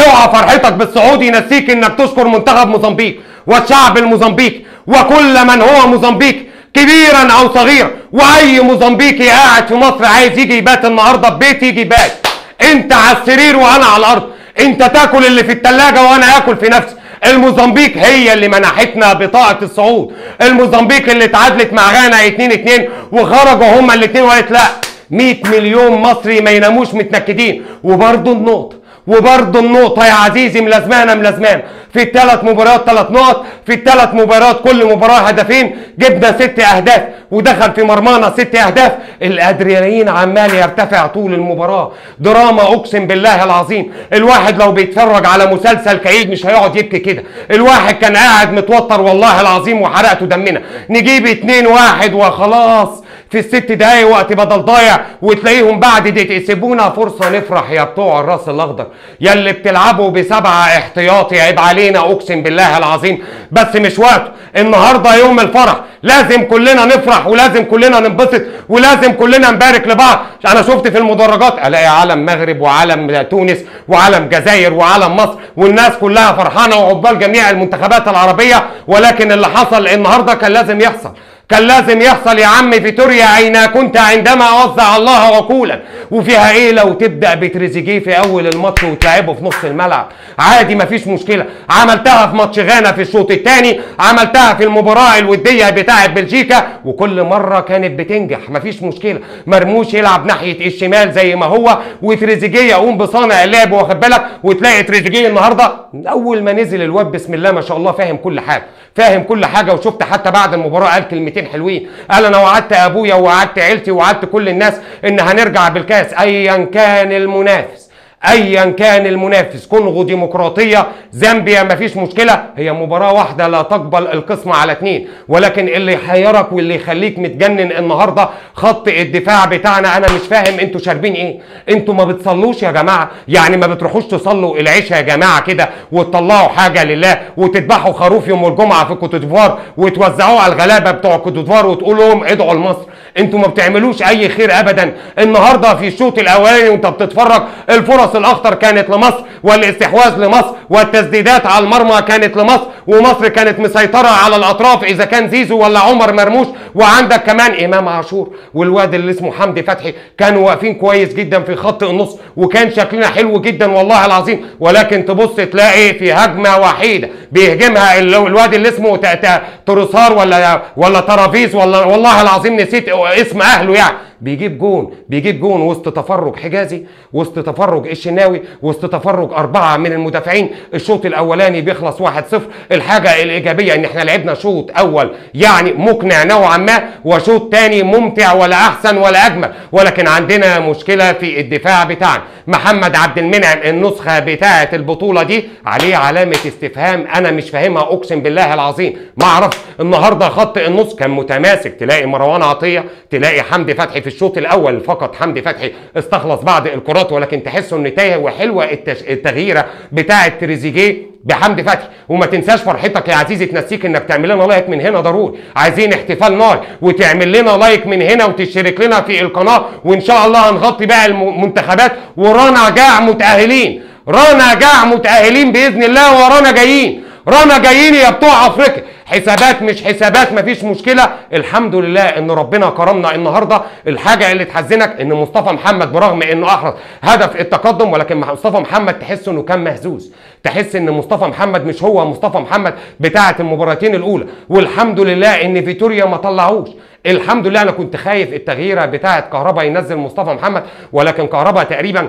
اوعى فرحتك بالصعود ينسيك انك تشكر منتخب موزمبيق والشعب الموزمبيقي وكل من هو موزمبيقي كبيرا او صغيرا واي موزمبيقي قاعد في مصر عايز يجي يبات النهارده في بيتي يجي يبات انت على السرير وانا على الارض انت تاكل اللي في التلاجة وانا اكل في نفسي الموزمبيق هي اللي منحتنا بطاقة الصعود الموزمبيق اللي اتعادلت مع غانا 2 2 وخرجوا هما الاثنين وقالت لا 100 مليون مصري ما يناموش متنكدين وبرضه النقطة وبرضه النقطة يا عزيزي ملازمانة ملازمانة في الثلاث مباريات ثلاث نقط في الثلاث مباريات كل مباراة هدفين جبنا ست أهداف ودخل في مرمانا ست أهداف الأدرينالين عمال يرتفع طول المباراة دراما أقسم بالله العظيم الواحد لو بيتفرج على مسلسل كئيب مش هيقعد يبكي كده الواحد كان قاعد متوتر والله العظيم وحرقته دمنا نجيب اتنين واحد وخلاص في الست دقايق وقت بدل ضايع وتلاقيهم بعد دقيقتين سيبونا فرصه نفرح يا بتوع الراس الاخضر يا اللي بتلعبوا بسبعه احتياطي عيب علينا اقسم بالله العظيم بس مش وقته النهارده يوم الفرح لازم كلنا نفرح ولازم كلنا ننبسط ولازم كلنا نبارك لبعض انا شفت في المدرجات الاقي علم مغرب وعلم تونس وعلم جزائر وعلم مصر والناس كلها فرحانه وعقبال جميع المنتخبات العربيه ولكن اللي حصل النهارده كان لازم يحصل كان لازم يحصل يا عم فيتوريا اين كنت عندما وزع الله عقولا وفيها ايه لو تبدا بتريزيجيه في اول الماتش وتلعبه في نص الملعب عادي مفيش مشكله عملتها في ماتش غانا في الشوط الثاني عملتها في المباراه الوديه بتاعه بلجيكا وكل مره كانت بتنجح مفيش مشكله مرموش يلعب ناحيه الشمال زي ما هو وتريزيجيه يقوم بصانع اللعب واخد بالك وتلاقي تريزيجيه النهارده اول ما نزل الواد بسم الله ما شاء الله فاهم كل حاجه فاهم كل حاجه وشفت حتى بعد المباراه قال كلمتين حلوين قال انا وعدت ابويا ووعدت عيلتي ووعدت كل الناس ان هنرجع بالكاس ايا كان المنافس ايا كان المنافس كونغو ديمقراطيه زامبيا مفيش مشكله هي مباراه واحده لا تقبل القسمه على اتنين ولكن اللي يحيرك واللي يخليك متجنن النهارده خط الدفاع بتاعنا انا مش فاهم انتوا شاربين ايه انتوا ما بتصلوش يا جماعه يعني ما بتروحوش تصلوا العشاء يا جماعه كده وتطلعوا حاجه لله وتذبحوا خروف يوم الجمعه في كوت ديفوار وتوزعوه على الغلابه بتوع كوت ديفوار وتقولوا لهم ادعوا لمصر انتوا ما بتعملوش اي خير ابدا النهارده في الشوط الاولاني وانت بتتفرج الفرص الاخطر كانت لمصر والاستحواذ لمصر والتسديدات على المرمى كانت لمصر ومصر كانت مسيطره على الاطراف اذا كان زيزو ولا عمر مرموش وعندك كمان امام عاشور والواد اللي اسمه حمدي فتحي كانوا واقفين كويس جدا في خط النص وكان شكلنا حلو جدا والله العظيم ولكن تبص تلاقي في هجمه وحيده بيهجمها ال- الواد اللي اسمه ت- ت- تروسار ولا ولا ترافيس ولا والله العظيم نسيت اسم اهله يعني بيجيب جون بيجيب جون وسط تفرج حجازي وسط تفرج الشناوي وسط تفرج أربعة من المدافعين الشوط الأولاني بيخلص 1-0 الحاجة الإيجابية إن إحنا لعبنا شوط أول يعني مقنع نوعا ما وشوط تاني ممتع ولا أحسن ولا أجمل ولكن عندنا مشكلة في الدفاع بتاعنا محمد عبد المنعم النسخة بتاعة البطولة دي عليه علامة استفهام أنا مش فاهمها أقسم بالله العظيم ما أعرفش النهاردة خط النص كان متماسك تلاقي مروان عطية تلاقي حمدي فتحي في الشوط الاول فقط حمدي فتحي استخلص بعض الكرات ولكن تحسوا ان تايه وحلوه التش... التغييره بتاعه تريزيجيه بحمدي فتحي وما تنساش فرحتك يا عزيزي تنسيك انك تعمل لنا لايك من هنا ضروري عايزين احتفال نار وتعمل لنا لايك من هنا وتشترك لنا في القناه وان شاء الله هنغطي بقى المنتخبات ورانا جاع متاهلين رانا جاع متاهلين باذن الله ورانا جايين رانا جايين يا بتوع افريقيا حسابات مش حسابات مفيش مشكله الحمد لله ان ربنا كرمنا النهارده الحاجه اللي تحزنك ان مصطفى محمد برغم انه احرز هدف التقدم ولكن مصطفى محمد تحس انه كان مهزوز تحس ان مصطفى محمد مش هو مصطفى محمد بتاعه المباراتين الاولى والحمد لله ان فيتوريا ما طلعوش الحمد لله انا كنت خايف التغييره بتاعه كهربا ينزل مصطفى محمد ولكن كهربا تقريبا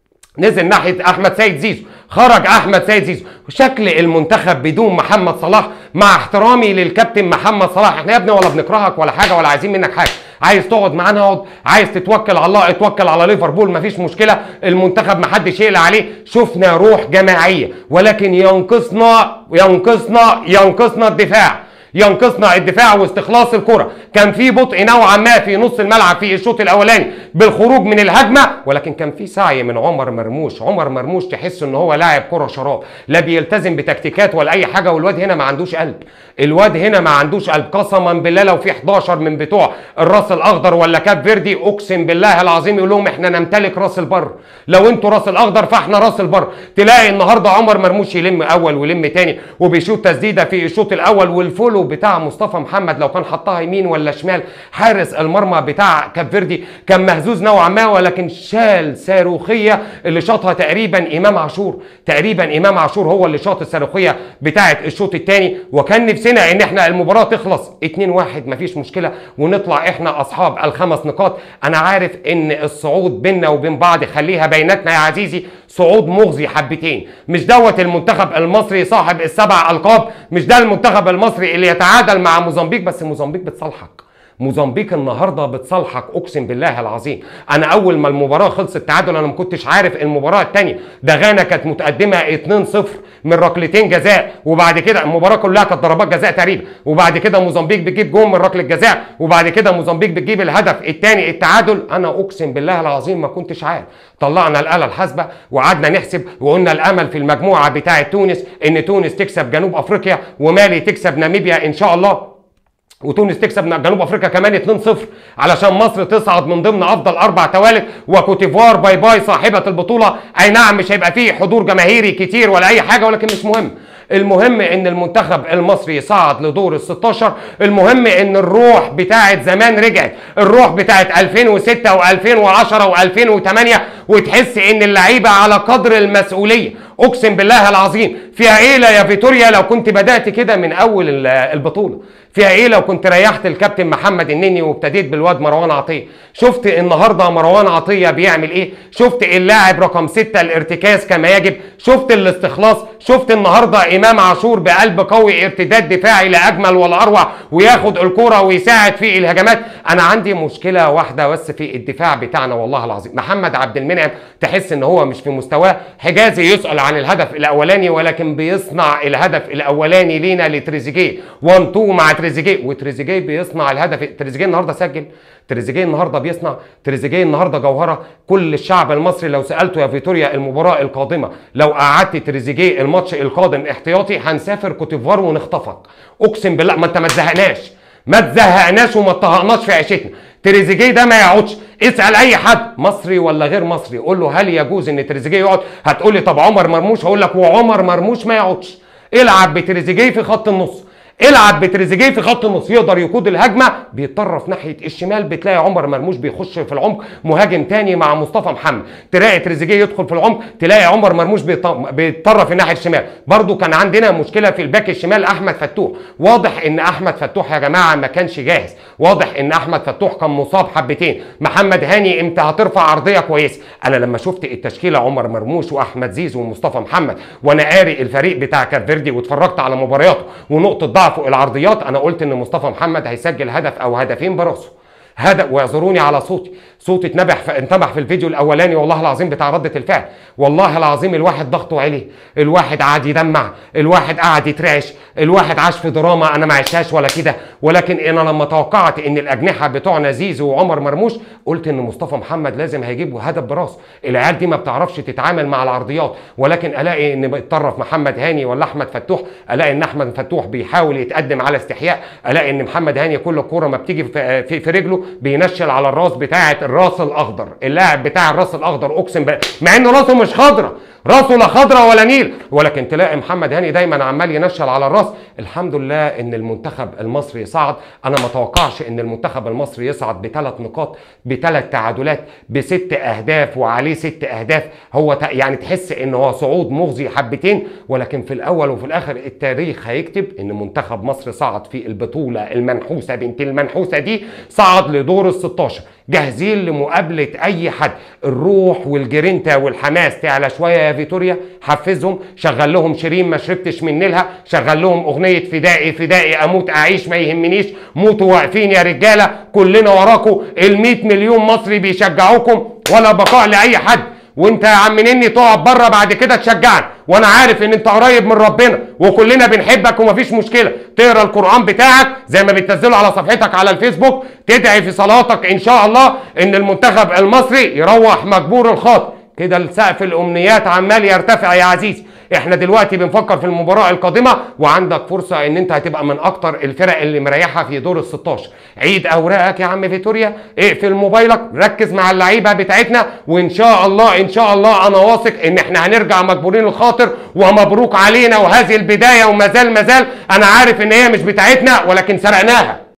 نزل ناحيه احمد سيد زيزو خرج احمد سيد زيزو شكل المنتخب بدون محمد صلاح مع احترامي للكابتن محمد صلاح احنا يا ابني ولا بنكرهك ولا حاجه ولا عايزين منك حاجه عايز تقعد معانا اقعد عايز تتوكل على الله اتوكل على ليفربول مفيش مشكله المنتخب محدش يقلق عليه شفنا روح جماعيه ولكن ينقصنا ينقصنا ينقصنا الدفاع ينقصنا الدفاع واستخلاص الكره كان في بطء نوعا ما في نص الملعب في الشوط الاولاني بالخروج من الهجمه ولكن كان في سعي من عمر مرموش عمر مرموش تحس ان هو لاعب كره شراب لا بيلتزم بتكتيكات ولا اي حاجه والواد هنا ما عندوش قلب الواد هنا ما عندوش قلب قسما بالله لو في 11 من بتوع الراس الاخضر ولا كاب فيردي اقسم بالله العظيم يقول لهم احنا نمتلك راس البر لو انتوا راس الاخضر فاحنا راس البر تلاقي النهارده عمر مرموش يلم اول ويلم تاني وبيشوط تسديده في الشوط الاول والفولو بتاع مصطفى محمد لو كان حطها يمين ولا شمال حارس المرمى بتاع كاب فيردي كان مهزوز نوعا ما ولكن شال صاروخيه اللي شاطها تقريبا امام عاشور تقريبا امام عاشور هو اللي شاط الصاروخيه بتاعه الشوط الثاني وكان نفسنا ان احنا المباراه تخلص 2 1 مفيش مشكله ونطلع احنا اصحاب الخمس نقاط انا عارف ان الصعود بيننا وبين بعض خليها بيناتنا يا عزيزي صعود مغزي حبتين مش دوت المنتخب المصري صاحب السبع القاب مش ده المنتخب المصري اللي يتعادل مع موزمبيق بس موزمبيق بتصالحك موزمبيق النهارده بتصالحك اقسم بالله العظيم انا اول ما المباراه خلصت تعادل انا ما كنتش عارف المباراه الثانيه ده غانا كانت متقدمه 2-0 من ركلتين جزاء وبعد كده المباراه كلها كانت ضربات جزاء تقريبا وبعد كده موزمبيق بتجيب جون من ركله جزاء وبعد كده موزمبيق بتجيب الهدف الثاني التعادل انا اقسم بالله العظيم ما كنتش عارف طلعنا الاله الحاسبه وقعدنا نحسب وقلنا الامل في المجموعه بتاعه تونس ان تونس تكسب جنوب افريقيا ومالي تكسب ناميبيا ان شاء الله وتونس تكسب جنوب افريقيا كمان 2-0 علشان مصر تصعد من ضمن افضل اربع توالت وكوتيفوار باي باي صاحبه البطوله اي نعم مش هيبقى فيه حضور جماهيري كتير ولا اي حاجه ولكن مش مهم المهم ان المنتخب المصري صعد لدور ال 16 المهم ان الروح بتاعت زمان رجعت الروح بتاعت 2006 و2010 و2008 وتحس ان اللعيبه على قدر المسؤوليه اقسم بالله العظيم فيها ايه يا فيتوريا لو كنت بدات كده من اول البطوله فيها ايه لو كنت ريحت الكابتن محمد النني وابتديت بالواد مروان عطيه شفت النهارده مروان عطيه بيعمل ايه شفت اللاعب رقم ستة الارتكاز كما يجب شفت الاستخلاص شفت النهارده امام عاشور بقلب قوي ارتداد دفاعي لا اجمل ولا اروع وياخد الكره ويساعد في الهجمات انا عندي مشكله واحده بس في الدفاع بتاعنا والله العظيم محمد عبد المنعم تحس ان هو مش في مستواه حجازي يسال عن الهدف الاولاني ولكن بيصنع الهدف الاولاني لينا لتريزيجيه 1 2 مع تريزيجيه وتريزيجيه بيصنع الهدف تريزيجيه النهارده سجل تريزيجيه النهارده بيصنع تريزيجيه النهارده جوهره كل الشعب المصري لو سالته يا فيتوريا المباراه القادمه لو قعدت تريزيجيه الماتش القادم احتياطي هنسافر كوتيفوار ونخطفك اقسم بالله ما انت ما تزهقناش ما تزهقناش وما تطهقناش في عيشتنا تريزيجيه ده ما يقعدش اسال اي حد مصري ولا غير مصري قول له هل يجوز ان تريزيجيه يقعد هتقول لي طب عمر مرموش هقول لك وعمر مرموش ما يقعدش العب بتريزيجيه في خط النص العب بتريزيجيه في خط النص يقدر يقود الهجمه بيتطرف ناحيه الشمال بتلاقي عمر مرموش بيخش في العمق مهاجم تاني مع مصطفى محمد تلاقي تريزيجيه يدخل في العمق تلاقي عمر مرموش بيتطرف الناحيه الشمال برضو كان عندنا مشكله في الباك الشمال احمد فتوح واضح ان احمد فتوح يا جماعه ما كانش جاهز واضح ان احمد فتوح كان مصاب حبتين محمد هاني امتى هترفع عرضيه كويسه انا لما شفت التشكيله عمر مرموش واحمد زيزو ومصطفى محمد وانا قاري الفريق بتاع كافيردي واتفرجت على مبارياته ونقطه ضعفه العرضيات انا قلت ان مصطفى محمد هيسجل هدف او هدفين براسه هدف واعذروني على صوتي صوتي اتنبح في انتبح في الفيديو الاولاني والله العظيم بتاع رده الفعل والله العظيم الواحد ضغطه عالي الواحد قعد يدمع الواحد قعد يترعش الواحد عاش في دراما انا ما عشتهاش ولا كده ولكن انا لما توقعت ان الاجنحه بتوعنا زيزو وعمر مرموش قلت ان مصطفى محمد لازم هيجيب هدف براسه العيال دي ما بتعرفش تتعامل مع العرضيات ولكن الاقي ان بيتطرف محمد هاني ولا احمد فتوح الاقي ان احمد فتوح بيحاول يتقدم على استحياء الاقي ان محمد هاني كل الكوره ما بتيجي في, في, في رجله بينشل على الراس بتاعه الراس الاخضر اللاعب بتاع الراس الاخضر اقسم بالله مع ان راسه مش خضره راسه لا خضرة ولا نيل ولكن تلاقي محمد هاني دايما عمال ينشل على الراس الحمد لله ان المنتخب المصري صعد انا ما اتوقعش ان المنتخب المصري يصعد بثلاث نقاط بثلاث تعادلات بست اهداف وعليه ست اهداف هو يعني تحس ان هو صعود مغزي حبتين ولكن في الاول وفي الاخر التاريخ هيكتب ان منتخب مصر صعد في البطوله المنحوسه بنت المنحوسه دي صعد لدور ال 16 جاهزين لمقابله اي حد الروح والجرينتا والحماس تعلى شويه يا فيتوريا حفزهم شغل لهم شيرين ما شربتش من نيلها شغل لهم اغنيه فدائي فدائي اموت اعيش ما يهمنيش موتوا واقفين يا رجاله كلنا وراكم ال 100 مليون مصري بيشجعوكم ولا بقاء لاي حد وانت يا عم نني تقعد بره بعد كده تشجعني وانا عارف ان انت قريب من ربنا وكلنا بنحبك ومفيش مشكله تقرا القران بتاعك زي ما بتنزله على صفحتك على الفيسبوك تدعي في صلاتك ان شاء الله ان المنتخب المصري يروح مجبور الخاطر كده السقف الامنيات عمال يرتفع يا عزيزي احنا دلوقتي بنفكر في المباراه القادمه وعندك فرصه ان انت هتبقى من اكتر الفرق اللي مريحه في دور ال 16 عيد اوراقك يا عم فيتوريا اقفل موبايلك ركز مع اللعيبه بتاعتنا وان شاء الله ان شاء الله انا واثق ان احنا هنرجع مجبورين الخاطر ومبروك علينا وهذه البدايه وما زال ما زال انا عارف ان هي مش بتاعتنا ولكن سرقناها